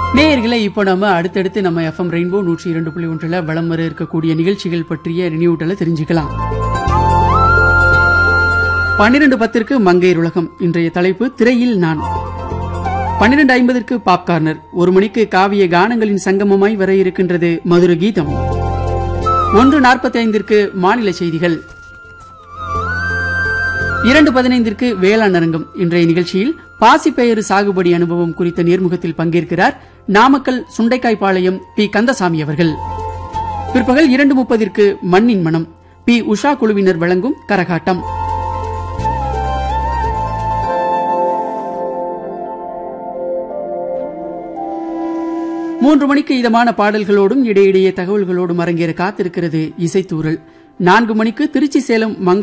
நேயர்களை இப்போ நம்ம அடுத்தடுத்து நம்ம எஃப்எம் ரெயின்போ நூற்றி இரண்டு புள்ளி ஒன்றில் வலம் வர இருக்கக்கூடிய நிகழ்ச்சிகள் பற்றிய ரினியூட்டலை தெரிஞ்சுக்கலாம் பன்னிரண்டு பத்திற்கு மங்கையர் உலகம் இன்றைய தலைப்பு திரையில் நான் பன்னிரண்டு ஐம்பதற்கு பாப் கார்னர் ஒரு மணிக்கு காவிய கானங்களின் சங்கமமாய் வர இருக்கின்றது மதுர கீதம் ஒன்று நாற்பத்தி ஐந்திற்கு மாநில செய்திகள் இரண்டு பதினைந்திற்கு வேளாண் அரங்கம் இன்றைய நிகழ்ச்சியில் பாசிப்பயிறு சாகுபடி அனுபவம் குறித்த நேர்முகத்தில் பங்கேற்கிறார் நாமக்கல் சுண்டைக்காய்பாளையம் பி கந்தசாமி அவர்கள் பிற்பகல் இரண்டு முப்பதிற்கு மண்ணின் மனம் பி உஷா குழுவினர் வழங்கும் கரகாட்டம் மூன்று மணிக்கு இதமான பாடல்களோடும் இடையிடையே தகவல்களோடும் அரங்கேற காத்திருக்கிறது இசைத்தூரல் நான்கு மணிக்கு திருச்சி சேலம் மங்க